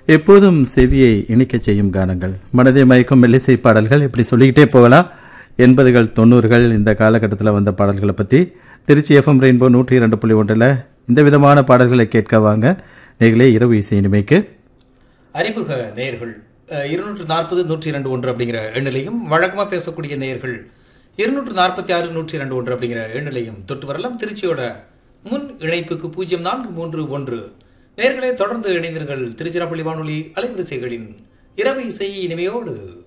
எப்போதும் செவியை இணைக்கச் செய்யும் கானங்கள் மனதை மயக்கும் மெல்லிசை பாடல்கள் இப்படி சொல்லிக்கிட்டே போகலாம் எண்பதுகள் தொண்ணூறுகள் இந்த காலகட்டத்தில் வந்த பாடல்களை பற்றி திருச்சி எஃப்எம் ரெயின்போ நூற்றி இரண்டு புள்ளி ஒன்றில் இந்த விதமான பாடல்களை கேட்க வாங்க நீங்களே இரவு இசை இனிமைக்கு அறிமுக நேயர்கள் இருநூற்று நாற்பது நூற்றி இரண்டு ஒன்று அப்படிங்கிற எண்ணிலையும் வழக்கமாக பேசக்கூடிய நேயர்கள் இருநூற்று நாற்பத்தி ஆறு நூற்றி இரண்டு ஒன்று அப்படிங்கிற எண்ணிலையும் தொட்டு வரலாம் திருச்சியோட முன் இணைப்புக்கு பூஜ்ஜியம் நான்கு மூன்று ஒன்று நேயர்களே தொடர்ந்து இணைந்தீர்கள் திருச்சிராப்பள்ளி வானொலி அலைவரிசைகளின் இரவு இசை இனிமையோடு